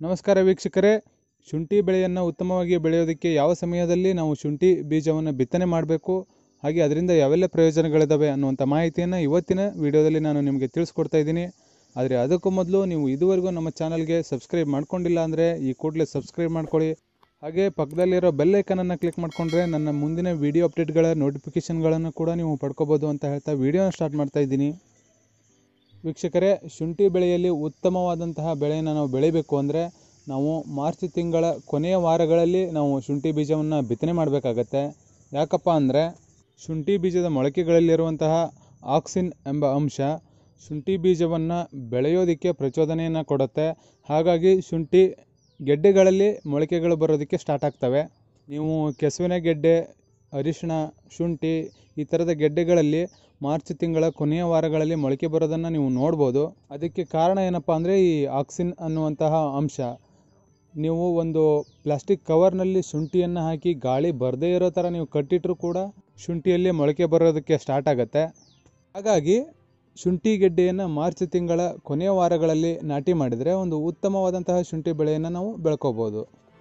ನಮಸ್ಕಾರ ವೀಕ್ಷಕರೇ ಶುಂಠಿ ಬೆಳೆಯನ್ನು ಉತ್ತಮವಾಗಿ ಬೆಳೆಯೋದಕ್ಕೆ ಯಾವ ಸಮಯದಲ್ಲಿ ನಾವು ಶುಂಠಿ ಬೀಜವನ್ನು ಬಿತ್ತನೆ ಮಾಡಬೇಕು ಹಾಗೆ ಅದರಿಂದ ಯಾವೆಲ್ಲ ಪ್ರಯೋಜನಗಳಿದ್ದಾವೆ ಅನ್ನುವಂಥ ಮಾಹಿತಿಯನ್ನು ಇವತ್ತಿನ ವಿಡಿಯೋದಲ್ಲಿ ನಾನು ನಿಮಗೆ ತಿಳಿಸ್ಕೊಡ್ತಾ ಇದ್ದೀನಿ ಆದರೆ ಅದಕ್ಕೂ ಮೊದಲು ನೀವು ಇದುವರೆಗೂ ನಮ್ಮ ಚಾನಲ್ಗೆ ಸಬ್ಸ್ಕ್ರೈಬ್ ಮಾಡ್ಕೊಂಡಿಲ್ಲ ಅಂದರೆ ಈ ಕೂಡಲೇ ಸಬ್ಸ್ಕ್ರೈಬ್ ಮಾಡ್ಕೊಳ್ಳಿ ಹಾಗೆ ಪಕ್ಕದಲ್ಲಿರೋ ಬೆಲ್ ಐಕನನ್ನು ಕ್ಲಿಕ್ ಮಾಡಿಕೊಂಡ್ರೆ ನನ್ನ ಮುಂದಿನ ವಿಡಿಯೋ ಅಪ್ಡೇಟ್ಗಳ ನೋಟಿಫಿಕೇಷನ್ಗಳನ್ನು ಕೂಡ ನೀವು ಪಡ್ಕೋಬೋದು ಅಂತ ಹೇಳ್ತಾ ವಿಡಿಯೋನ ಸ್ಟಾರ್ಟ್ ಮಾಡ್ತಾ ಇದ್ದೀನಿ ವೀಕ್ಷಕರೇ ಶುಂಠಿ ಬೆಳೆಯಲ್ಲಿ ಉತ್ತಮವಾದಂತಹ ಬೆಳೆಯನ್ನು ನಾವು ಬೆಳಿಬೇಕು ಅಂದರೆ ನಾವು ಮಾರ್ಚ್ ತಿಂಗಳ ಕೊನೆಯ ವಾರಗಳಲ್ಲಿ ನಾವು ಶುಂಠಿ ಬೀಜವನ್ನು ಬಿತ್ತನೆ ಮಾಡಬೇಕಾಗತ್ತೆ ಯಾಕಪ್ಪ ಅಂದರೆ ಶುಂಠಿ ಬೀಜದ ಮೊಳಕೆಗಳಲ್ಲಿರುವಂತಹ ಆಕ್ಸಿನ್ ಎಂಬ ಅಂಶ ಶುಂಠಿ ಬೀಜವನ್ನು ಬೆಳೆಯೋದಕ್ಕೆ ಪ್ರಚೋದನೆಯನ್ನು ಕೊಡುತ್ತೆ ಹಾಗಾಗಿ ಶುಂಠಿ ಗೆಡ್ಡೆಗಳಲ್ಲಿ ಮೊಳಕೆಗಳು ಬರೋದಕ್ಕೆ ಸ್ಟಾರ್ಟ್ ಆಗ್ತವೆ ನೀವು ಕೆಸುವಿನ ಗೆಡ್ಡೆ ಅರಿಶಿಣ ಶುಂಠಿ ಈ ಥರದ ಗೆಡ್ಡೆಗಳಲ್ಲಿ ಮಾರ್ಚ್ ತಿಂಗಳ ಕೊನೆಯ ವಾರಗಳಲ್ಲಿ ಮೊಳಕೆ ಬರೋದನ್ನು ನೀವು ನೋಡ್ಬೋದು ಅದಕ್ಕೆ ಕಾರಣ ಏನಪ್ಪ ಅಂದರೆ ಈ ಆಕ್ಸಿನ್ ಅನ್ನುವಂತಹ ಅಂಶ ನೀವು ಒಂದು ಪ್ಲಾಸ್ಟಿಕ್ ಕವರ್ನಲ್ಲಿ ಶುಂಠಿಯನ್ನು ಹಾಕಿ ಗಾಳಿ ಬರದೇ ಇರೋ ಥರ ನೀವು ಕಟ್ಟಿಟ್ಟರೂ ಕೂಡ ಶುಂಠಿಯಲ್ಲಿ ಮೊಳಕೆ ಬರೋದಕ್ಕೆ ಸ್ಟಾರ್ಟ್ ಆಗುತ್ತೆ ಹಾಗಾಗಿ ಶುಂಠಿ ಗೆಡ್ಡೆಯನ್ನು ಮಾರ್ಚ್ ತಿಂಗಳ ಕೊನೆಯ ವಾರಗಳಲ್ಲಿ ನಾಟಿ ಮಾಡಿದರೆ ಒಂದು ಉತ್ತಮವಾದಂತಹ ಶುಂಠಿ ಬೆಳೆಯನ್ನು ನಾವು ಬೆಳ್ಕೋಬೋದು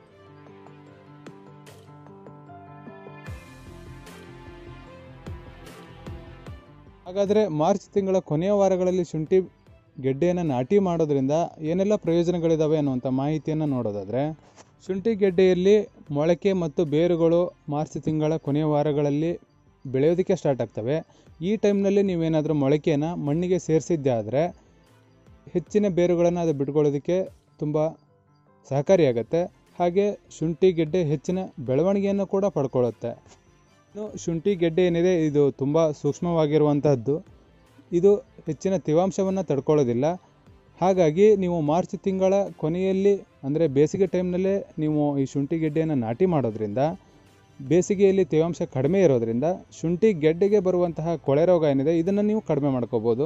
ಹಾಗಾದರೆ ಮಾರ್ಚ್ ತಿಂಗಳ ಕೊನೆಯ ವಾರಗಳಲ್ಲಿ ಶುಂಠಿ ಗೆಡ್ಡೆಯನ್ನು ನಾಟಿ ಮಾಡೋದ್ರಿಂದ ಏನೆಲ್ಲ ಪ್ರಯೋಜನಗಳಿದ್ದಾವೆ ಅನ್ನುವಂಥ ಮಾಹಿತಿಯನ್ನು ನೋಡೋದಾದರೆ ಶುಂಠಿ ಗೆಡ್ಡೆಯಲ್ಲಿ ಮೊಳಕೆ ಮತ್ತು ಬೇರುಗಳು ಮಾರ್ಚ್ ತಿಂಗಳ ಕೊನೆಯ ವಾರಗಳಲ್ಲಿ ಬೆಳೆಯೋದಕ್ಕೆ ಸ್ಟಾರ್ಟ್ ಆಗ್ತವೆ ಈ ಟೈಮ್ನಲ್ಲಿ ನೀವೇನಾದರೂ ಮೊಳಕೆಯನ್ನು ಮಣ್ಣಿಗೆ ಸೇರಿಸಿದ್ದೆ ಆದರೆ ಹೆಚ್ಚಿನ ಬೇರುಗಳನ್ನು ಅದು ಬಿಟ್ಕೊಳ್ಳೋದಕ್ಕೆ ತುಂಬ ಸಹಕಾರಿಯಾಗುತ್ತೆ ಹಾಗೆ ಶುಂಠಿ ಗೆಡ್ಡೆ ಹೆಚ್ಚಿನ ಬೆಳವಣಿಗೆಯನ್ನು ಕೂಡ ಪಡ್ಕೊಳ್ಳುತ್ತೆ ಇನ್ನು ಶುಂಠಿ ಗೆಡ್ಡೆ ಏನಿದೆ ಇದು ತುಂಬ ಸೂಕ್ಷ್ಮವಾಗಿರುವಂತಹದ್ದು ಇದು ಹೆಚ್ಚಿನ ತೇವಾಂಶವನ್ನು ತಡ್ಕೊಳ್ಳೋದಿಲ್ಲ ಹಾಗಾಗಿ ನೀವು ಮಾರ್ಚ್ ತಿಂಗಳ ಕೊನೆಯಲ್ಲಿ ಅಂದರೆ ಬೇಸಿಗೆ ಟೈಮ್ನಲ್ಲೇ ನೀವು ಈ ಶುಂಠಿ ಗೆಡ್ಡೆಯನ್ನು ನಾಟಿ ಮಾಡೋದ್ರಿಂದ ಬೇಸಿಗೆಯಲ್ಲಿ ತೇವಾಂಶ ಕಡಿಮೆ ಇರೋದ್ರಿಂದ ಶುಂಠಿ ಗೆಡ್ಡೆಗೆ ಬರುವಂತಹ ಕೊಳೆ ರೋಗ ಏನಿದೆ ಇದನ್ನು ನೀವು ಕಡಿಮೆ ಮಾಡ್ಕೋಬೋದು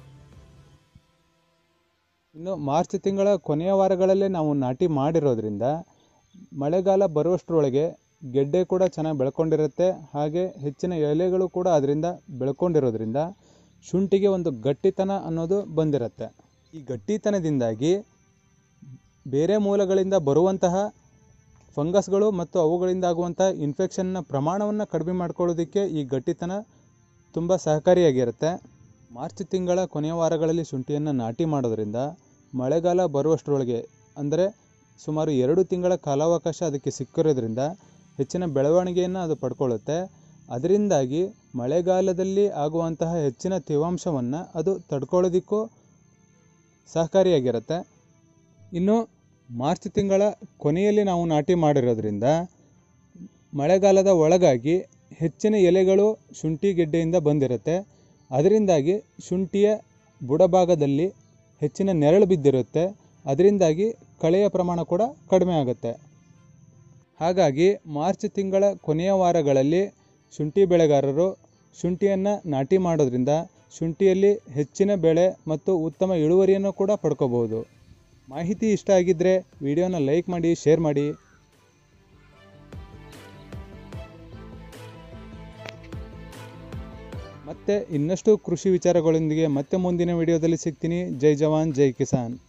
ಇನ್ನು ಮಾರ್ಚ್ ತಿಂಗಳ ಕೊನೆಯ ವಾರಗಳಲ್ಲೇ ನಾವು ನಾಟಿ ಮಾಡಿರೋದ್ರಿಂದ ಮಳೆಗಾಲ ಬರುವಷ್ಟರೊಳಗೆ ಗೆಡ್ಡೆ ಕೂಡ ಚೆನ್ನಾಗಿ ಬೆಳ್ಕೊಂಡಿರುತ್ತೆ ಹಾಗೆ ಹೆಚ್ಚಿನ ಎಲೆಗಳು ಕೂಡ ಅದರಿಂದ ಬೆಳ್ಕೊಂಡಿರೋದ್ರಿಂದ ಶುಂಠಿಗೆ ಒಂದು ಗಟ್ಟಿತನ ಅನ್ನೋದು ಬಂದಿರುತ್ತೆ ಈ ಗಟ್ಟಿತನದಿಂದಾಗಿ ಬೇರೆ ಮೂಲಗಳಿಂದ ಬರುವಂತಹ ಫಂಗಸ್ಗಳು ಮತ್ತು ಅವುಗಳಿಂದ ಆಗುವಂಥ ಇನ್ಫೆಕ್ಷನ್ನ ಪ್ರಮಾಣವನ್ನು ಕಡಿಮೆ ಮಾಡ್ಕೊಳ್ಳೋದಕ್ಕೆ ಈ ಗಟ್ಟಿತನ ತುಂಬ ಸಹಕಾರಿಯಾಗಿರುತ್ತೆ ಮಾರ್ಚ್ ತಿಂಗಳ ಕೊನೆಯ ವಾರಗಳಲ್ಲಿ ಶುಂಠಿಯನ್ನು ನಾಟಿ ಮಾಡೋದ್ರಿಂದ ಮಳೆಗಾಲ ಬರುವಷ್ಟರೊಳಗೆ ಅಂದರೆ ಸುಮಾರು ಎರಡು ತಿಂಗಳ ಕಾಲಾವಕಾಶ ಅದಕ್ಕೆ ಸಿಕ್ಕಿರೋದ್ರಿಂದ ಹೆಚ್ಚಿನ ಬೆಳವಣಿಗೆಯನ್ನು ಅದು ಪಡ್ಕೊಳ್ಳುತ್ತೆ ಅದರಿಂದಾಗಿ ಮಳೆಗಾಲದಲ್ಲಿ ಆಗುವಂತಹ ಹೆಚ್ಚಿನ ತೇವಾಂಶವನ್ನು ಅದು ತಡ್ಕೊಳ್ಳೋದಕ್ಕೂ ಸಹಕಾರಿಯಾಗಿರುತ್ತೆ ಇನ್ನು ಮಾರ್ಚ್ ತಿಂಗಳ ಕೊನೆಯಲ್ಲಿ ನಾವು ನಾಟಿ ಮಾಡಿರೋದ್ರಿಂದ ಮಳೆಗಾಲದ ಒಳಗಾಗಿ ಹೆಚ್ಚಿನ ಎಲೆಗಳು ಶುಂಠಿ ಗೆಡ್ಡೆಯಿಂದ ಬಂದಿರುತ್ತೆ ಅದರಿಂದಾಗಿ ಶುಂಠಿಯ ಬುಡಭಾಗದಲ್ಲಿ ಹೆಚ್ಚಿನ ನೆರಳು ಬಿದ್ದಿರುತ್ತೆ ಅದರಿಂದಾಗಿ ಕಳೆಯ ಪ್ರಮಾಣ ಕೂಡ ಕಡಿಮೆ ಆಗುತ್ತೆ ಹಾಗಾಗಿ ಮಾರ್ಚ್ ತಿಂಗಳ ಕೊನೆಯ ವಾರಗಳಲ್ಲಿ ಶುಂಠಿ ಬೆಳೆಗಾರರು ಶುಂಠಿಯನ್ನು ನಾಟಿ ಮಾಡೋದ್ರಿಂದ ಶುಂಠಿಯಲ್ಲಿ ಹೆಚ್ಚಿನ ಬೆಳೆ ಮತ್ತು ಉತ್ತಮ ಇಳುವರಿಯನ್ನು ಕೂಡ ಪಡ್ಕೋಬಹುದು ಮಾಹಿತಿ ಇಷ್ಟ ಆಗಿದ್ದರೆ ವಿಡಿಯೋನ ಲೈಕ್ ಮಾಡಿ ಶೇರ್ ಮಾಡಿ ಮತ್ತೆ ಇನ್ನಷ್ಟು ಕೃಷಿ ವಿಚಾರಗಳೊಂದಿಗೆ ಮತ್ತೆ ಮುಂದಿನ ವಿಡಿಯೋದಲ್ಲಿ ಸಿಗ್ತೀನಿ ಜೈ ಜವಾನ್ ಜೈ ಕಿಸಾನ್